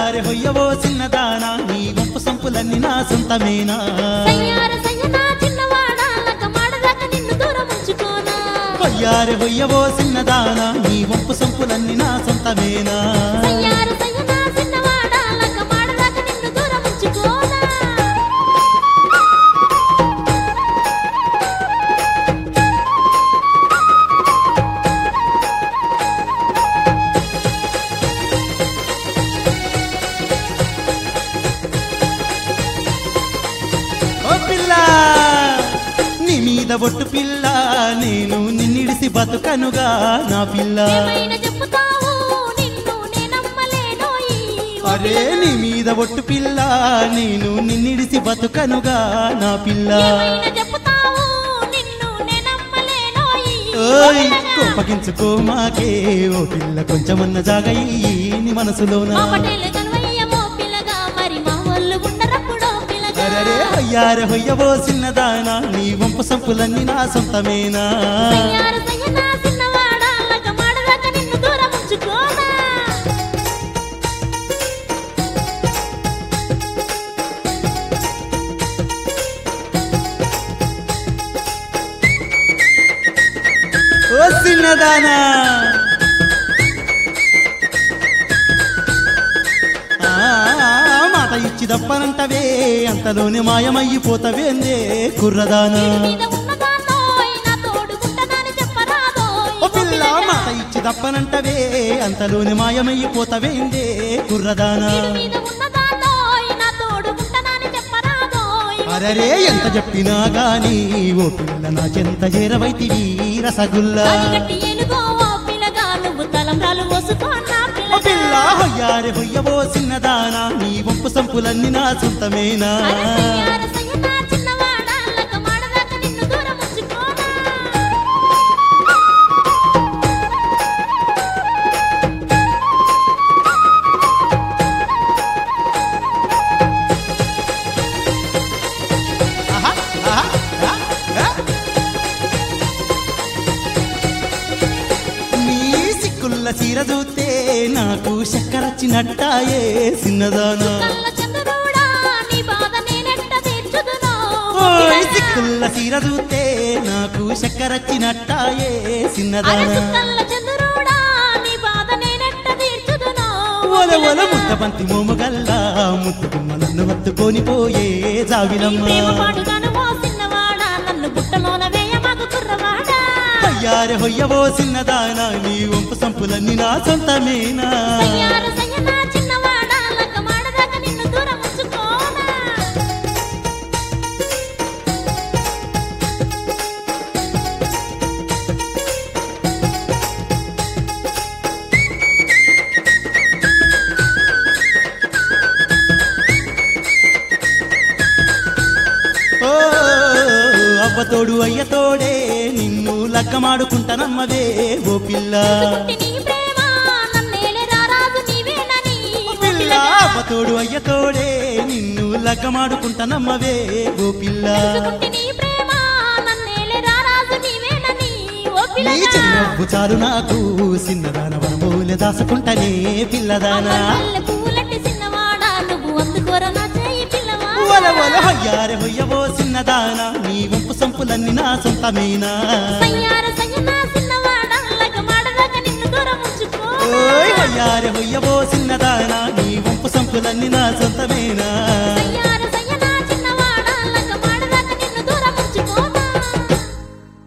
హొయ్యారె హొయ్యవో చిన్నదానా నీ వంపు సంపులన్నీ నా సొంతమేనా సయ్యార సయ్యనా చిన్నవాడా లక మాడదాకా నిన్ను దూరం ఉంచుకోనా హొయ్యారె హొయ్యవో చిన్నదానా నీ వంపు సంపులన్నీ నా సొంతమేనా సయ్యార సయ్యనా చిన్నవాడా లక మాడదాకా నిన్ను దూరం ఉంచుకోనా ఓ పిల్ల నీ మీద ఒట్టు పిల్ల నేను నిన్నిడిసి బతుకనుగా నా పిల్ల ఏమైనా చెప్పుతావు నిన్ను నేనమ్మలేనోయి అరే నీ మీద ఒట్టు పిల్ల నేను నిన్నిడిసి బతుకనుగా నా పిల్ల ఏమైనా చెప్పుతావు నిన్ను నేనమ్మలేనోయి ఓయ్ కోపగించుకో మాకే ఓ పిల్ల కొంచెమన్న జాగయ్యి నీ మనసులోన మా పటేలు కనువయ్యమో పిల్లగా మరి మా వాళ్ళు ఉండరప్పుడో పిల్లగా అరరే అయ్యారే హొయ్యవో చిన్నదానా నీ వంపు సంపులన్నీ నా సొంతమేనా సయ్యార సయ్యనా చిన్నవాడా లక మాడదాకా నిన్ను దూరం ఉంచుకోనా ఓ చిన్నదానా ఆ, మాట ఇచ్చి దప్పనంటవే అంతలోనే మాయమయ్యిపోతవేందే కుర్రదానా మీద ఉన్నదాన్నోయ్ నా తోడుకుంటానని చెప్పరాదోయ్ ఓ పిల్ల మాట ఇచ్చి దప్పనంటవే అంతలోనే మాయమయ్యిపోతవేందే కుర్రదానా వీడి మీద ఉన్నదాన్నోయ్ నా తోడుకుంటానని చెప్పరాదోయ్ అరరే ఎంత చెప్పినా గాని ఓ పిల్ల నా చెంత చేరవైతివి రసగుల్లా అది గట్టి ఏనుగో ఓ పిల్లగా నువ్వు తలంబ్రాలు పోసుకో నా ఓ పిల్లగా పిల్ల హొయ్యారే హొయ్యవో చిన్నదానా నీ వంపు సంపులన్నీ నా సొంతమేనా అరే సయ్యార సయ్యనా చిన్నవాడా లక మాడదాకా నిన్ను దూరం ఉంచుకోనా ఆహా, ఆహా, ఆ, ఆ. నీ సిక్కుల్ల చీర చూస్తే నాకు చక్కరచ్చినట్టాయే చిన్నదానా కళ్ళ చంద్రుడా నీ బాధ నేనెట్ట తీర్చుదునో ఓయ్ సిక్కుల్ల చీర చూస్తే నాకు చక్కరచ్చినట్టాయే అరే చిన్నదానా సుక్కల్ల చంద్రుడా నీ బాధ నేనెట్ట తీర్చుదునో ఒల ఒల ముద్దబంతి మోముగల్లా ముద్దుకుమ్మ నన్ను హత్తుకొని పోయే నీ జావిలమ్మ ప్రేమ పాడుగాను ఓ చిన్నవాడా నన్ను బుట్టలోన వేయ మాకు కుర్రవాడా అయ్యారె హొయ్యవో చిన్నదానా నీ వంపు సంపులన్నీ నా సొంతమేనా సయ్యార సయ్యనా చిన్నవాడా లక మాడదాకా నిన్ను దూరం ఉంచుకోనా ఓ అవ్వతోడు అయ్యతోడే నిన్ను లగ్గమాడుకుంటానమ్మవే ఓ పిల్ల పుట్టి నీ ప్రేమ నన్నేలే రారాజు నీవేనని ఓ పిల్ల పిల్లగా. అవ్వతోడు అయ్యతోడే నిన్ను లగ్గమాడుకుంటానమ్మవే ఓ పిల్ల తెలుసుకుంటే నీ ప్రేమ నన్నేలే రారాజు నీవేనని ఓ నీ పిల్లగా. చిన్నవ్వు చాలు నాకు చిన్నదాన వనమూలె దాసుకుంటనే పిల్లదానా మల్లె పువ్వులంటి చిన్నవాడా నువ్వు అందుకోరా నా చేయి పిల్లవాడా. ఒల ఒల హొయ్యారె హొయ్యవో చిన్నదానా నీ వంపు సంపులన్నీ నా సొంతమేనా సయ్యార సయ్యనా చిన్నవాడా లగ మాడదాకా నిన్ను దూరం ఉంచుకో ఓయ్ హొయ్యారె హొయ్యవో చిన్నదానా నీ వంపు సంపులన్నీ నా సొంతమేనా